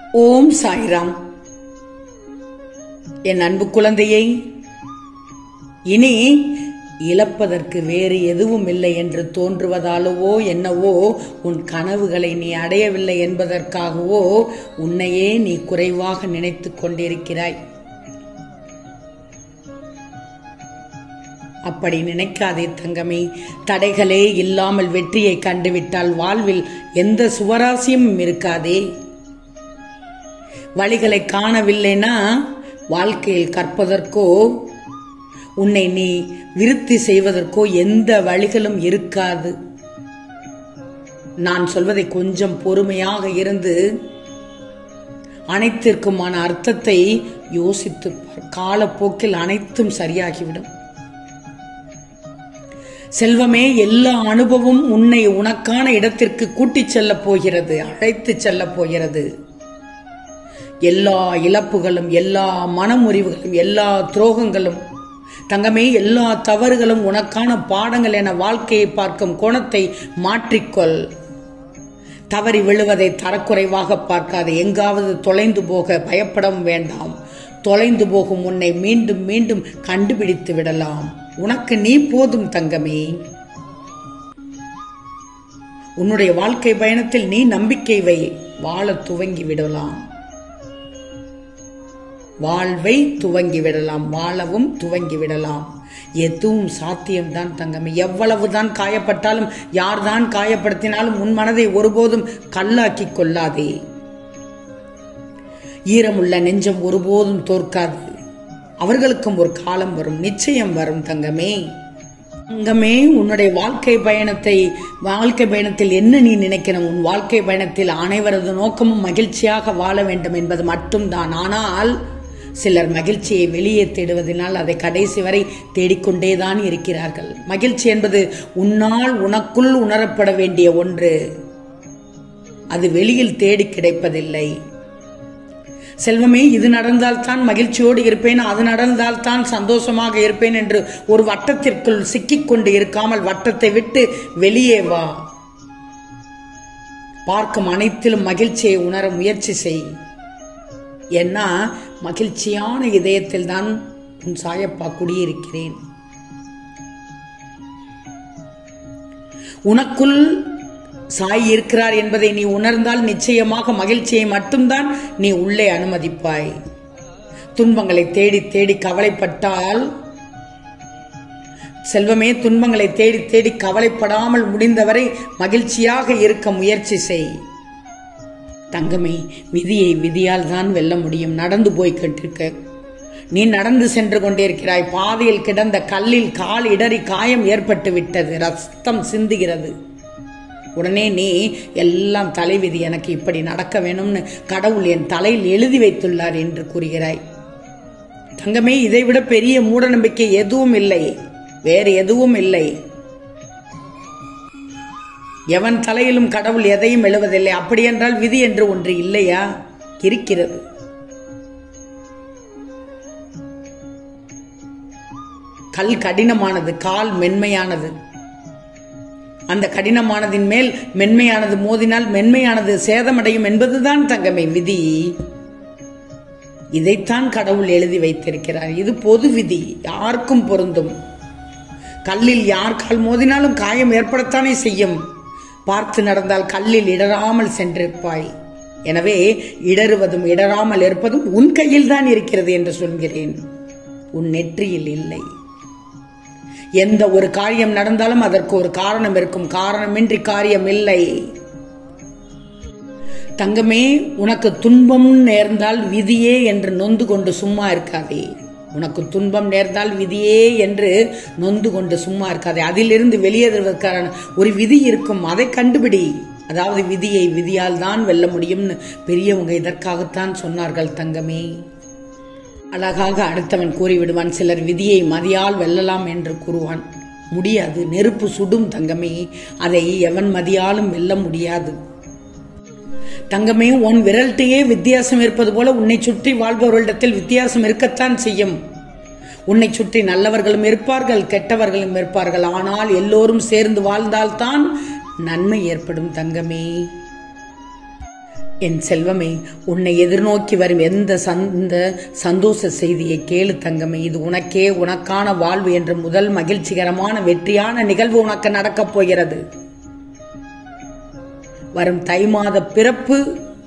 ஓம் சாய்ராம் என் அன்பு குழந்தையை இனி இழப்பதற்கு வேறு எதுவும் இல்லை என்று தோன்றுவதாலவோ என்னவோ உன் கனவுகளை நீ அடையவில்லை என்பதற்காகவோ உன்னையே நீ குறைவாக நினைத்துக் கொண்டிருக்கிறாய் அப்படி நினைக்காதே தங்கமே தடைகளே இல்லாமல் வெற்றியை கண்டுவிட்டால் வாழ்வில் எந்த சுவராசியமும் இருக்காதே வழிகளை காணவில்லைனா வாழ்க்கையில் கற்பதற்கோ உன்னை நீ விருத்தி செய்வதற்கோ எந்த வழிகளும் இருக்காது நான் சொல்வதை கொஞ்சம் பொறுமையாக இருந்து அனைத்திற்குமான அர்த்தத்தை யோசித்து பார். காலப்போக்கில் அனைத்தும் சரியாகிவிடும் செல்வமே எல்லா அனுபவம் உன்னை உனக்கான இடத்திற்கு கூட்டிச் செல்லப் போகிறது அழைத்துச் செல்லப் போகிறது எல்லா இழப்புகளும் எல்லா மனமுறிவுகளும் எல்லா துரோகங்களும் தங்கமே எல்லா தவறுகளும் உனக்கான பாடங்கள் என வாழ்க்கையை பார்க்கும் கோணத்தை மாற்றிக்கொள் தவறி விழுவதை தரக்குறைவாக பார்க்காது எங்காவது தொலைந்து போக பயப்படவும் வேண்டாம் தொலைந்து போகும் உன்னை மீண்டும் மீண்டும் கண்டுபிடித்து விடலாம் உனக்கு நீ போதும் தங்கமே உன்னுடைய வாழ்க்கை பயணத்தில் நீ நம்பிக்கை வை வாழ துவங்கி விடலாம் வாழ்வை துவங்கி விடலாம் வாழவும் துவங்கி விடலாம் எதுவும் சாத்தியம்தான் தங்கமே எவ்வளவுதான் காயப்பட்டாலும் யார்தான் காயப்படுத்தினாலும் உன் மனதை ஒருபோதும் கல்லாக்கி கொள்ளாதே ஈரமுள்ள நெஞ்சம் ஒருபோதும் தோற்காது அவர்களுக்கும் ஒரு காலம் வரும் நிச்சயம் வரும் தங்கமே தங்கமே உன்னுடைய வாழ்க்கை பயணத்தை வாழ்க்கை பயணத்தில் என்ன நீ நினைக்கணும் உன் வாழ்க்கை பயணத்தில் அனைவரது நோக்கமும் மகிழ்ச்சியாக வாழ வேண்டும் என்பது மட்டும்தான் ஆனால் சிலர் மகிழ்ச்சியை வெளியே தேடுவதனால் அதை கடைசி வரை தேடிக்கொண்டேதான் இருக்கிறார்கள் மகிழ்ச்சி என்பது உன்னால் உனக்குள் உணரப்பட வேண்டிய ஒன்று அது வெளியில் தேடி கிடைப்பதில்லை செல்வமே இது நடந்தால் தான் மகிழ்ச்சியோடு இருப்பேன் அது நடந்தால் தான் சந்தோஷமாக இருப்பேன் என்று ஒரு வட்டத்திற்குள் சிக்கிக்கொண்டு இருக்காமல் வட்டத்தை விட்டு வெளியே வா பார்க்கும் அனைத்திலும் மகிழ்ச்சியை உணர முயற்சி செய் ஏன்னா மகிழ்ச்சியான இதயத்தில் தான் உன் சாயப்பா குடியிருக்கிறேன் உனக்குள் சாய் இருக்கிறார் என்பதை நீ உணர்ந்தால் நிச்சயமாக மகிழ்ச்சியை மட்டும்தான் நீ உள்ளே அனுமதிப்பாய் துன்பங்களை தேடி தேடி கவலைப்பட்டால் செல்வமே துன்பங்களை தேடி தேடி கவலைப்படாமல் முடிந்தவரை மகிழ்ச்சியாக இருக்க முயற்சி செய் தங்கமே விதியை விதியால் தான் வெல்ல முடியும் நடந்து போய் கட்டிருக்க நீ நடந்து சென்று கொண்டிருக்கிறாய் பாதையில் கிடந்த கல்லில் கால் இடறி காயம் ஏற்பட்டு விட்டது ரத்தம் சிந்துகிறது உடனே நீ எல்லாம் தலைவிதி எனக்கு இப்படி நடக்க வேணும்னு கடவுள் என் தலையில் எழுதி வைத்துள்ளார் என்று கூறுகிறாய் தங்கமே இதைவிட பெரிய மூட நம்பிக்கை எதுவும் இல்லை வேறு எதுவும் இல்லை எவன் தலையிலும் கடவுள் எதையும் எழுவதில்லை அப்படி என்றால் விதி என்று ஒன்று இல்லையா இருக்கிறது கல் கடினமானது கால் மென்மையானது அந்த கடினமானதின் மேல் மென்மையானது மோதினால் மென்மையானது சேதமடையும் என்பதுதான் தங்கமை விதி இதைத்தான் கடவுள் எழுதி வைத்திருக்கிறார் இது பொது விதி யாருக்கும் பொருந்தும் கல்லில் யார் கால் மோதினாலும் காயம் ஏற்படத்தானே செய்யும் பார்த்து நடந்தால் கல்லில் இடராமல் சென்றிருப்பாய் எனவே இடறுவதும் இடராமல் இருப்பதும் உன் கையில் தான் இருக்கிறது என்று சொல்கிறேன் உன் நெற்றியில் இல்லை எந்த ஒரு காரியம் நடந்தாலும் அதற்கு ஒரு காரணம் இருக்கும் காரணமின்றி காரியம் இல்லை தங்கமே உனக்கு துன்பம் நேர்ந்தால் விதியே என்று நொந்து கொண்டு சும்மா இருக்காதே உனக்கு துன்பம் நேர்ந்தால் விதியே என்று நொந்து கொண்டு சும்மா இருக்காதே அதிலிருந்து வெளியேறுவதற்கான ஒரு விதி இருக்கும் அதை கண்டுபிடி அதாவது விதியை விதியால் தான் வெல்ல முடியும்னு பெரியவங்க இதற்காகத்தான் சொன்னார்கள் தங்கமே அழகாக அடுத்தவன் கூறிவிடுவான் சிலர் விதியை மதியால் வெல்லலாம் என்று கூறுவான் முடியாது நெருப்பு சுடும் தங்கமே அதை எவன் மதியாலும் வெல்ல முடியாது தங்கமே உன் விரல்ட்டையே வித்தியாசம் இருப்பது போல உன்னை சுற்றி வாழ்பவர்களிடத்தில் வித்தியாசம் இருக்கத்தான் செய்யும் உன்னை சுற்றி நல்லவர்களும் இருப்பார்கள் கெட்டவர்களும் இருப்பார்கள் ஆனால் எல்லோரும் சேர்ந்து வாழ்ந்தால்தான் நன்மை ஏற்படும் தங்கமே என் செல்வமே உன்னை எதிர்நோக்கி வரும் எந்த சந்த சந்தோஷ செய்தியை கேளு தங்கமே இது உனக்கே உனக்கான வாழ்வு என்ற முதல் மகிழ்ச்சிகரமான வெற்றியான நிகழ்வு உனக்கு நடக்கப் போகிறது வரும் தை மாத பிறப்பு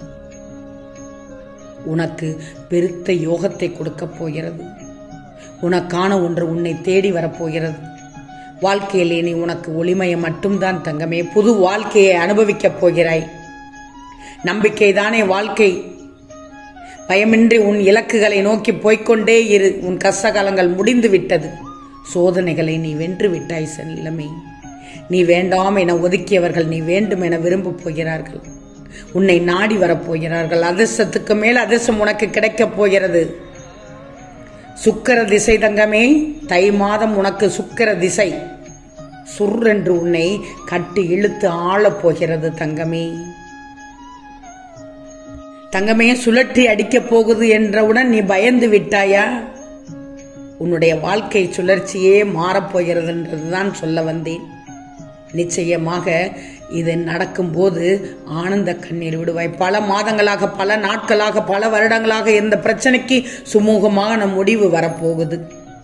உனக்கு பெருத்த யோகத்தை கொடுக்கப் போகிறது உனக்கான ஒன்று உன்னை தேடி வரப்போகிறது வாழ்க்கையிலே நீ உனக்கு ஒளிமயம் மட்டும்தான் தங்கமே புது வாழ்க்கையை அனுபவிக்கப் போகிறாய் நம்பிக்கைதானே வாழ்க்கை பயமின்றி உன் இலக்குகளை நோக்கி போய்க்கொண்டே இரு உன் கஷ்டகாலங்கள் முடிந்து விட்டது சோதனைகளை நீ வென்று விட்டாய் செல்லமே நீ வேண்டாம் என ஒதுக்கியவர்கள் நீ வேண்டும் என விரும்பப் போகிறார்கள் உன்னை நாடி வரப்போகிறார்கள் அதிர்ஷ்டத்துக்கு மேல் அதிர்ஷ்டம் உனக்கு கிடைக்கப் போகிறது சுக்கர திசை தங்கமே தை மாதம் உனக்கு சுக்கர திசை சுர்ரென்று உன்னை கட்டி இழுத்து ஆளப் போகிறது தங்கமே தங்கமே சுழற்றி அடிக்கப் போகுது என்றவுடன் நீ பயந்து விட்டாயா உன்னுடைய வாழ்க்கை சுழற்சியே மாறப்போகிறது என்றதுதான் சொல்ல வந்தேன் நிச்சயமாக இது நடக்கும்போது ஆனந்த கண்ணீர் விடுவாய் பல மாதங்களாக பல நாட்களாக பல வருடங்களாக இந்த பிரச்சனைக்கு சுமூகமான முடிவு வரப்போகுது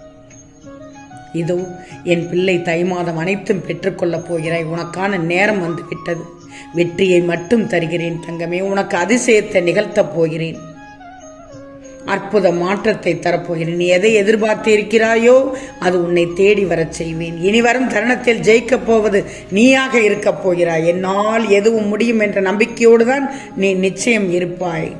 இதோ என் பிள்ளை தை மாதம் அனைத்தும் பெற்றுக்கொள்ளப் போகிறாய் உனக்கான நேரம் வந்து விட்டது வெற்றியை மட்டும் தருகிறேன் தங்கமே உனக்கு அதிசயத்தை நிகழ்த்தப் போகிறேன் அற்புத மாற்றத்தை தரப்போகிறேன் நீ எதை எதிர்பார்த்து இருக்கிறாயோ அது உன்னை தேடி வரச் செய்வேன் இனி வரும் தருணத்தில் ஜெயிக்கப் போவது நீயாக இருக்கப் போகிறாய் என்னால் எதுவும் முடியும் என்ற நம்பிக்கையோடு தான் நீ நிச்சயம் இருப்பாய்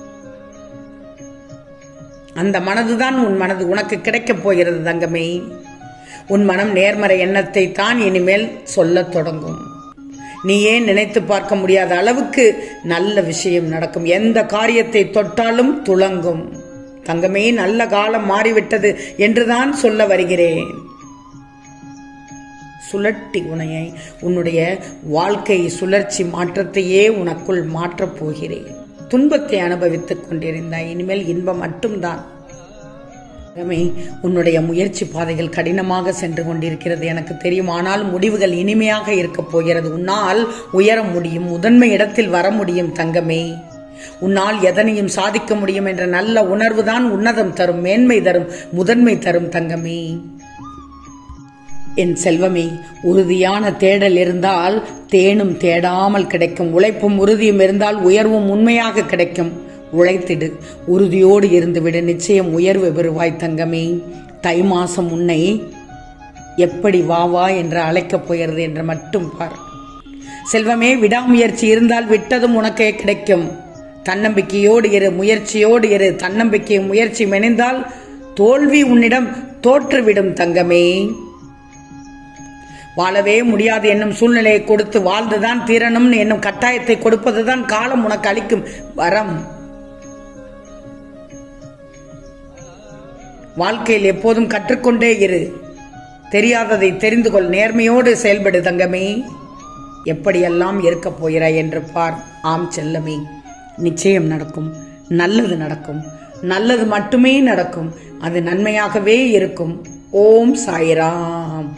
அந்த மனதுதான் உன் மனது உனக்கு கிடைக்கப் போகிறது தங்கமே உன் மனம் நேர்மறை எண்ணத்தை தான் இனிமேல் சொல்லத் தொடங்கும் நீ ஏன் நினைத்து பார்க்க முடியாத அளவுக்கு நல்ல விஷயம் நடக்கும் எந்த காரியத்தை தொட்டாலும் துளங்கும் தங்கமே நல்ல காலம் மாறிவிட்டது என்றுதான் சொல்ல வருகிறேன் சுழட்டி உனையை உன்னுடைய வாழ்க்கை சுழற்சி மாற்றத்தையே உனக்குள் மாற்றப் போகிறேன் துன்பத்தை அனுபவித்துக் கொண்டிருந்தாய் இனிமேல் இன்பம் மட்டும்தான் தங்கமே, உன்னுடைய முயற்சி பாதைகள் கடினமாக சென்று கொண்டிருக்கிறது எனக்கு தெரியும் ஆனால் முடிவுகள் இனிமையாக இருக்கப் போகிறது உன்னால் உயர முடியும் முதன்மை இடத்தில் வர முடியும் தங்கமே உன்னால் எதனையும் சாதிக்க முடியும் என்ற நல்ல உணர்வுதான் உன்னதம் தரும் மேன்மை தரும் முதன்மை தரும் தங்கமே என் செல்வமே உறுதியான தேடல் இருந்தால் தேனும் தேடாமல் கிடைக்கும் உழைப்பும் உறுதியும் இருந்தால் உயர்வும் உண்மையாக கிடைக்கும் உழைத்திடு உறுதியோடு இருந்துவிடு நிச்சயம் உயர்வு பெறுவாய் தங்கமே தை மாசம் உன்னை எப்படி வா வா என்று அழைக்கப் போகிறது என்று மட்டும் பார் செல்வமே விடாமுயற்சி இருந்தால் விட்டதும் உனக்கே கிடைக்கும் தன்னம்பிக்கையோடு இரு முயற்சியோடு இரு தன்னம்பிக்கை முயற்சி மெனிந்தால் தோல்வி உன்னிடம் தோற்றுவிடும் தங்கமே வாழவே முடியாது என்னும் சூழ்நிலையை கொடுத்து வாழ்ந்துதான் தீரணும்னு என்னும் கட்டாயத்தை கொடுப்பதுதான் காலம் உனக்கு அளிக்கும் வரம் வாழ்க்கையில் எப்போதும் கற்றுக்கொண்டே இரு தெரியாததை தெரிந்து கொள் நேர்மையோடு செயல்படு தங்கமே எப்படியெல்லாம் இருக்கப் போகிறாய் என்று பார் ஆம் செல்லமே நிச்சயம் நடக்கும் நல்லது நடக்கும் நல்லது மட்டுமே நடக்கும் அது நன்மையாகவே இருக்கும் ஓம் சாய்ராம்